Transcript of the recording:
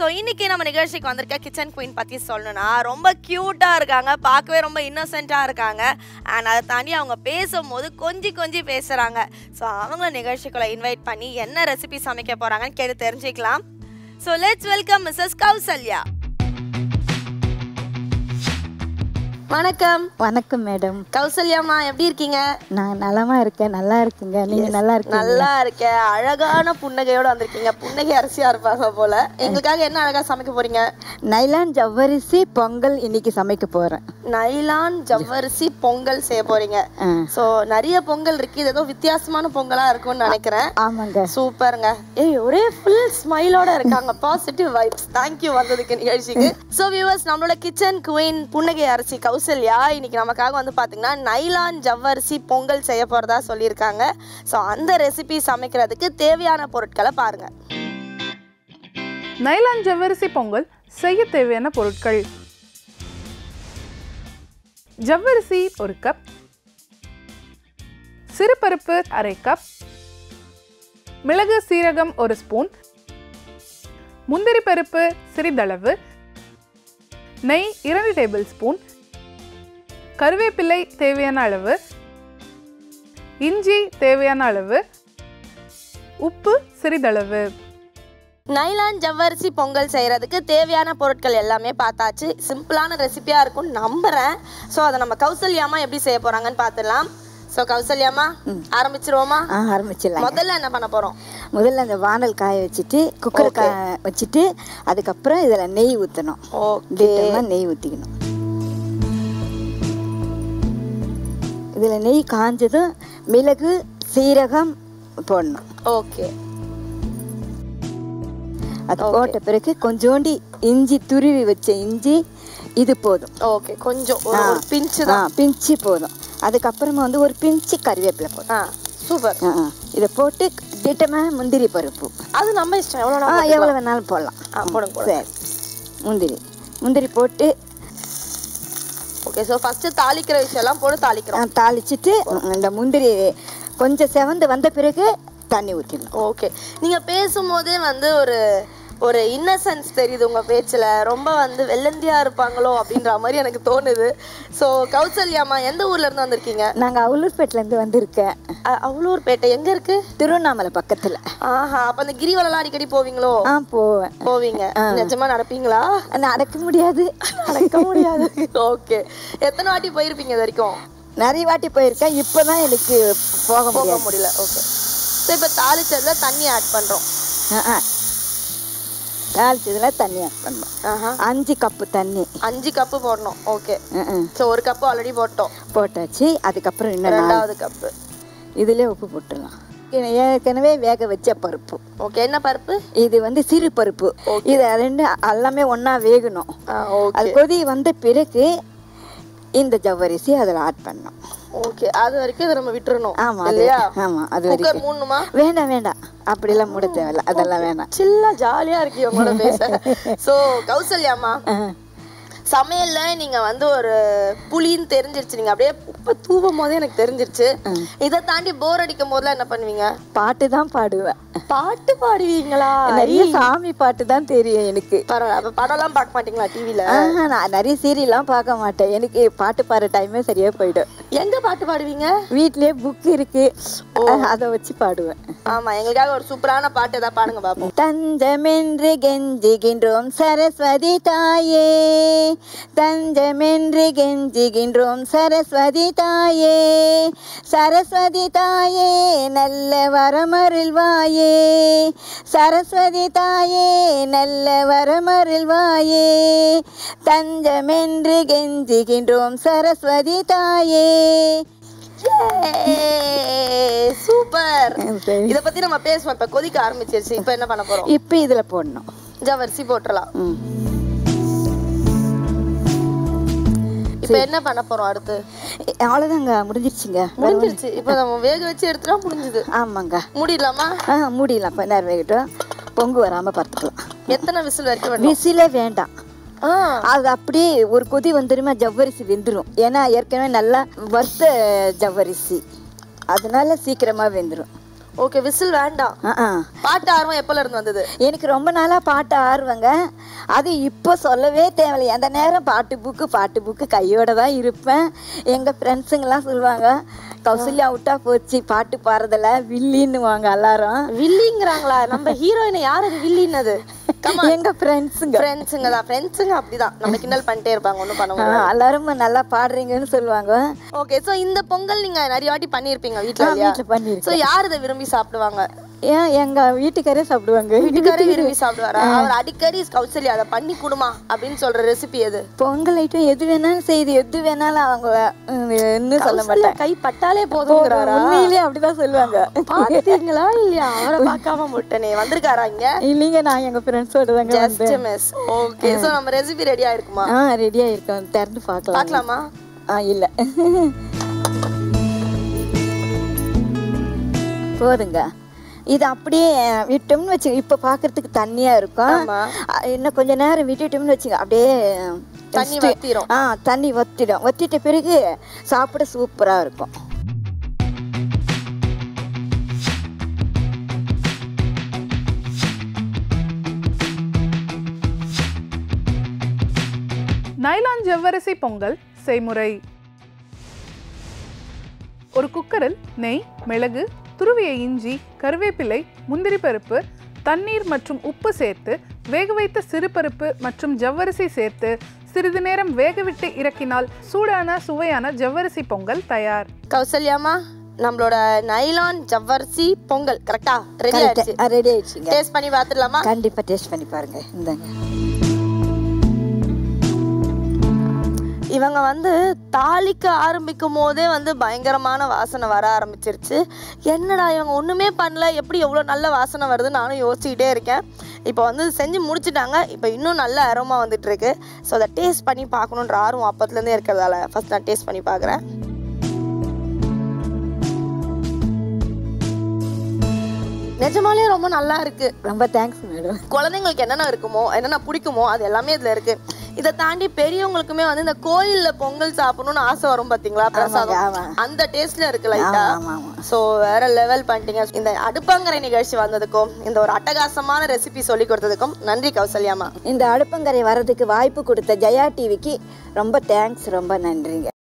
So இன்னைக்கு நம்ம நிகழ்ச்சிக்கு வந்திருக்க கிச்சன் குயின் பற்றி சொல்லணும்னா ரொம்ப க்யூட்டாக இருக்காங்க பார்க்கவே ரொம்ப இன்னோசென்ட்டாக இருக்காங்க அண்ட் அதை தாண்டி அவங்க பேசும்போது கொஞ்சி கொஞ்சி பேசுகிறாங்க ஸோ அவங்கள நிகழ்ச்சிக்குள்ளே இன்வைட் பண்ணி என்ன ரெசிபி சமைக்க போகிறாங்கன்னு கேட்டு தெரிஞ்சுக்கலாம் so let's welcome Mrs Kausalya வணக்கம் வணக்கம் மேடம் கௌசல்யாம்மா எப்படி இருக்கீங்க நான் நலமா இருக்கேன் நல்லா இருக்குங்க நீங்க நல்லா இருக்கீங்க நல்லா இருக்கேன் அழகான புன்னகையோட வந்திருக்கீங்க புன்னகை அரிசியா இருப்பாங்க போல எங்களுக்காக என்ன அழகா சமைக்க போறீங்க நைலான் ஜவ்வரிசி பொங்கல் இன்னைக்கு சமைக்க போறேன் நைலான் ஜவ்வரிசி பொங்கல் செய்ய போறீங்க ஆ. சோ நிறைய பொங்கல் இருக்கு இது ஏதோ வித்தியாசமான பொங்கலா இருக்கும்னு நினைக்கிறேன் ஆமாங்க சூப்பருங்க ஏய் ஒரே ஃபுல் ஸ்மைலோட இருக்காங்க பாசிட்டிவ் வைப்ஸ் தேங்க்யூ வந்ததுக்கு நிகழ்ச்சிக்கு ஸோ வியூவர்ஸ் நம்மளோட கிச்சன் குயின் புன்னகை அரிசி கௌசல்யா இன்னைக்கு நமக்காக வந்து பாத்தீங்கன்னா நைலான் ஜவ்வரிசி பொங்கல் செய்ய போறதா சொல்லியிருக்காங்க ஸோ அந்த ரெசிபி சமைக்கிறதுக்கு தேவையான பொருட்களை பாருங்க நைலான் ஜவ்வரிசி பொங்கல் செய்ய தேவையான பொருட்கள் ஜவ்வரிசி ஒரு கப் சிறுபருப்பு அரை கப் மிளகு சீரகம் ஒரு ஸ்பூன் முந்திரி பருப்பு சிறிதளவு நெய் இரண்டு டேபிள் ஸ்பூன் கருவேப்பிலை தேவையான அளவு இஞ்சி தேவையான அளவு உப்பு சிறிதளவு நைலான் ஜவ்வரிசி பொங்கல் செய்யறதுக்கு தேவையான பொருட்கள் எல்லாமே பார்த்தாச்சு சிம்பிளான ரெசிபியா இருக்கும்னு நம்புறேன் ஸோ அதை நம்ம கௌசல்யாமா எப்படி செய்ய போறாங்கன்னு பார்த்துடலாம் ஸோ கௌசல்யாமா ஆரம்பிச்சிருவோமா ஆ ஆரம்பிச்சிடலாம் முதல்ல என்ன பண்ண போறோம் முதல்ல அந்த வானல் காய வச்சுட்டு குக்கர் கா வச்சுட்டு அதுக்கப்புறம் இதுல நெய் ஊற்றணும் ஓகே திட்டமாக நெய் ஊற்றிக்கணும் இதுல நெய் காஞ்சதும் மிளகு சீரகம் போடணும் ஓகே அது போட்ட பிறகு கொஞ்சோண்டி இஞ்சி துருவி வச்ச இஞ்சி இது போதும் ஓகே கொஞ்சம் ஒரு ஆ. ஒரு பிஞ்சு ஆ தான் பிஞ்சு போதும் அதுக்கப்புறமா வந்து ஒரு பிஞ்சு கறிவேப்பிலை போதும் ஆ சூப்பர் ஆ, ஆ. இதை போட்டு திட்டமாக முந்திரி பருப்பு அது நம்ம இஷ்டம் எவ்வளோ ஆ நாள் எவ்வளோ வேணாலும் போடலாம் ஆ, போடுங்க, போடுங்க. சரி முந்திரி முந்திரி போட்டு ஓகே ஸோ ஃபர்ஸ்ட் தாளிக்கிற விஷயம்லாம் போட்டு ஆ, தாளிக்கிறோம் தாளிச்சிட்டு இந்த முந்திரி கொஞ்சம் செவந்து வந்த பிறகு தண்ணி ஊற்றிடணும் ஓகே நீங்க பேசும்போதே வந்து ஒரு ஒரு இன்னசென்ஸ் தெரியுது உங்க பேச்சுல ரொம்ப வந்து வெள்ளந்தியா இருப்பாங்களோ அப்படின்ற மாதிரி எனக்கு தோணுது ஸோ கௌசல்யாமா எந்த ஊர்ல இருந்து வந்திருக்கீங்க நாங்கள் அவலூர்பேட்டிலேருந்து வந்திருக்கேன் அ- அவலூர்பேட்டை எங்க இருக்கு திருவண்ணாமலை பக்கத்தில் ஆஹா அப்ப அந்த கிரிவலம் அடிக்கடி போவீங்களோ ஆ போவேன் போவீங்க நிஜமா நடப்பீங்களா நடக்க முடியாது நடக்க முடியாது ஓகே எத்தனை வாட்டி போயிருப்பீங்க இது வரைக்கும் நிறைய வாட்டி போயிருக்கேன் இப்போ தான் எனக்கு போக போக முடியாது முடியல ஓகே ஸோ இப்போ தாளிச்சதுல தண்ணி ஆட் பண்றோம் ஆ ஆ தாளிச்சதுல தண்ணி ஆட் பண்ணணும் ஆஹா அஞ்சு கப்பு தண்ணி அஞ்சு கப்பு போடணும் ஓகே ம், ம். ஸோ ஒரு கப்பு ஆல்ரெடி போட்டோம் போட்டாச்சு அதுக்கப்புறம் இன்னும் நாலு ரெண்டாவது கப்பு இதிலே உப்பு போட்டுடலாம் ஏ- ஏற்கனவே வேக வச்ச பருப்பு ஓகே என்ன பருப்பு இது வந்து சிறு பருப்பு இது ரெண்டு எல்லாமே ஒன்றா வேகணும் ஆ அது ஓகே கொதி வந்த பிறகு இந்த ஜவ்வரிசி அதில் ஆட் பண்ணணும் ஓகே அது வரைக்கும் இதை நம்ம விட்டுறணும் ஆமாம் அது இல்லையா ஆமாம் அது குக்கர் வரைக்கும் மூணுமா வேண்டாம் வேண்டாம் அப்படிலாம் மூட தேவையில்ல அதெல்லாம் வேண்டாம் சில்லா ஜாலியா இருக்கு உங்களோட பேச சோ கௌசல்யாமா ஆ. சமையல்ல நீங்க வந்து ஒரு புளின்னு தெரிஞ்சிருச்சு நீங்க அப்படியே உப்பு தூவும் போதே எனக்கு தெரிஞ்சிருச்சு இதை தாண்டி போர் அடிக்கும் போதெல்லாம் என்ன பண்ணுவீங்க பாட்டு தான் பாடுவேன் பாட்டு பாடுவீங்களா நிறைய சாமி பாட்டு தான் தெரியும் எனக்கு பரவாயில்ல அப்ப படம்லாம் பார்க்க மாட்டீங்களா டிவில ஆஹா, நான் நிறைய சீரியல்லாம் பார்க்க மாட்டேன் எனக்கு பாட்டு பாடுற டைமே சரியா போயிடும் எங்க பாட்டு பாடுவீங்க வீட்லயே புக் இருக்கு அதை வச்சு பாடுவேன் ஆமா எங்களுக்காக ஒரு சூப்பரான பாட்டு ஏதாவது பாடுங்க பாப்போம் தஞ்சமென்று கெஞ்சுகின்றோம் சரஸ்வதி தாயே தஞ்சமென்று கெஞ்சுகின்றோம் சரஸ்வதி தாயே சரஸ்வதி தாயே நல்ல வரமருள்வாயே சரஸ்வதி தாயே நல்ல வரமருள்வாயே தஞ்சமென்று கெஞ்சுகின்றோம் சரஸ்வதி தாயே சூப்பர் சரி. இத பத்தி நம்ம பேசுவோம் இப்ப கொதிக்க ஆரம்பிச்சிருச்சு இப்ப என்ன பண்ண போறோம் இப்போ இதில் போடணும் ஜவரிசி போட்டுறலாம் ம் இப்ப என்ன பண்ண போறோம் அடுத்து அவ்வளோதாங்க முடிஞ்சிருச்சுங்க முடிஞ்சிருச்சு இப்ப நம்ம வேக வச்சு எடுத்துட்டா முடிஞ்சது ஆமாங்க மூடிடலாமா ஆ மூடிடலாம் கொஞ்ச நேரம் வேகட்டும் பொங்கு வராமல் பார்த்துக்கலாம் எத்தனை விசில் வரைக்கும் வேணும் விசிலே வேண்டாம் ஆ அது அப்படியே ஒரு கொதி வந்துருமா ஜவ்வரிசி வெந்துடும் ஏன்னா ஏற்கனவே நல்லா வறுத்த ஜவ்வரிசி அதனால சீக்கிரமாக வெந்துடும் ஓகே விசில் வேண்டாம் ஆ ஆ பாட்டு ஆர்வம் எப்பல இருந்து வந்தது எனக்கு ரொம்ப நாளாக பாட்டு ஆர்வங்க அது இப்போ சொல்லவே தேவையில்லை எந்த நேரம் பாட்டு புக்கு பாட்டு புக்கு கையோட தான் இருப்பேன் எங்கள் ஃப்ரெண்ட்ஸுங்கெல்லாம் சொல்லுவாங்க கௌசல்யா விட்டா போச்சு பாட்டு பாடுறதில்ல வில்லின்னுவாங்க எல்லாரும் வில்லிங்கிறாங்களா நம்ம ஹீரோயினை யார் அது வில்லின்னது எங்கள் ஃப்ரெண்ட்ஸுங்க ஃப்ரெண்ட்ஸுங்க தான் ஃப்ரெண்ட்ஸுங்க அப்படிதான் நம்ம கிண்டல் பண்ணிட்டே இருப்பாங்க ஒன்றும் பண்ண முடியாது எல்லாரும் நல்லா பாடுறீங்கன்னு சொல்லுவாங்க ஓகே சோ இந்த பொங்கல் நீங்க நிறைய வாட்டி பண்ணிருப்பீங்க வீட்ல இல்லையா வீட்டில் பண்ணியிருக்கேன் சோ யார் இதை விரும்பி சாப்பிடுவாங்க ஏன் எங்கள் வீட்டுக்காரே சாப்பிடுவாங்க வீட்டுக்காரே விரும்பி சாப்பிடுவாரா அவர் அடிக்கடி கௌசல்யா அதை பண்ணி கொடுமா அப்படின்னு சொல்ற ரெசிபி எது பொங்கல் ஐட்டம் எது வேணாலும் செய்யுது எது வேணாலும் அவங்க ம், இன்னும் சொல்ல கௌசல்யா மாட்டேன் கை பட்டாலே போதுங்கிறாரா உண்மையிலேயே அப்படிதான் சொல்லுவாங்க பாத்தீங்களா இல்லையா அவரை பார்க்காம முட்டனே வந்திருக்காரா இங்க இல்லைங்க நான் எங்க ஃப்ரெண்ட்ஸோட தாங்க ஜஸ்ட் வந்தேன் மிஸ் ஓகே சோ நம்ம ரெசிபி ரெடியா இருக்குமா ஆ ரெடியா இருக்கோம் திறந்து பார்க்கலாம் பார்க்கலாமா ஆ இல்ல போதுங்க இது அப்படியே விட்டோம்னு வச்சு இப்போ பார்க்கறதுக்கு தண்ணியா இருக்கும் ஆமா. அ, இன்னும் கொஞ்ச நேரம் விட்டுட்டோம்னு வச்சுங்க அப்படியே தண்ணி steam- வத்திரும். ஆ தண்ணி வத்திடும் வத்திட்ட பிறகு சாப்பிட சூப்பரா இருக்கும் நைலான் ஜவ்வரிசி பொங்கல் செய்முறை ஒரு குக்கரில் நெய் மிளகு துருவிய இஞ்சி கருவேப்பிலை முந்திரி பருப்பு தண்ணீர் மற்றும் உப்பு சேர்த்து வேக வைத்த சிறுபருப்பு மற்றும் ஜவ்வரிசி சேர்த்து சிறிது நேரம் வேகவிட்டு இறக்கினால் சூடான சுவையான ஜவ்வரிசி பொங்கல் தயார் கௌசல்யாமா நம்மளோட நைலான் ஜவ்வரிசி பொங்கல் கரெக்டா ரெடி ஆயிடுச்சு ரெடி ஆயிடுச்சுங்க டேஸ்ட் பண்ணி பார்த்துடலாமா கண்டிப்பா டேஸ்ட் பண்ணி பாருங்க இந்தாங்க இவங்க வந்து தாளிக்க ஆரம்பிக்கும் போதே வந்து பயங்கரமான வாசனை வர ஆரம்பிச்சிருச்சு என்னடா இவங்க ஒன்றுமே பண்ணல எப்படி எவ்வளோ நல்ல வாசனை வருதுன்னு நானும் யோசிச்சுக்கிட்டே இருக்கேன் இப்போ வந்து செஞ்சு முடிச்சிட்டாங்க இப்போ இன்னும் நல்ல அரோமா வந்துட்டு இருக்கு ஸோ அதை டேஸ்ட் பண்ணி பார்க்கணுன்ற ஆர்வம் அப்பத்துலேருந்தே இருக்கிறதால ஃபர்ஸ்ட் நான் டேஸ்ட் பண்ணி பார்க்குறேன் நிஜமாலே ரொம்ப நல்லா இருக்கு ரொம்ப தேங்க்ஸ் மேடம் குழந்தைங்களுக்கு என்னென்ன இருக்குமோ என்னென்ன பிடிக்குமோ அது எல்லாமே இதுல இருக்கு இதை தாண்டி பெரியவங்களுக்குமே வந்து இந்த கோயில்ல பொங்கல் சாப்பிடணும்னு ஆசை வரும் பாத்தீங்களா பிரசாதம் ஆமா. அந்த டேஸ்ட்ல இருக்கு லைட்டா ஆமா ஆமா சோ வேற லெவல் பண்ணிட்டீங்க இந்த அடுப்பங்கரை நிகழ்ச்சி வந்ததுக்கும் இந்த ஒரு அட்டகாசமான ரெசிபி சொல்லி கொடுத்ததுக்கும் நன்றி கௌசல்யாமா இந்த அடுப்பங்கரை வர்றதுக்கு வாய்ப்பு கொடுத்த ஜெயா டிவிக்கு ரொம்ப தேங்க்ஸ் ரொம்ப நன்றிங்க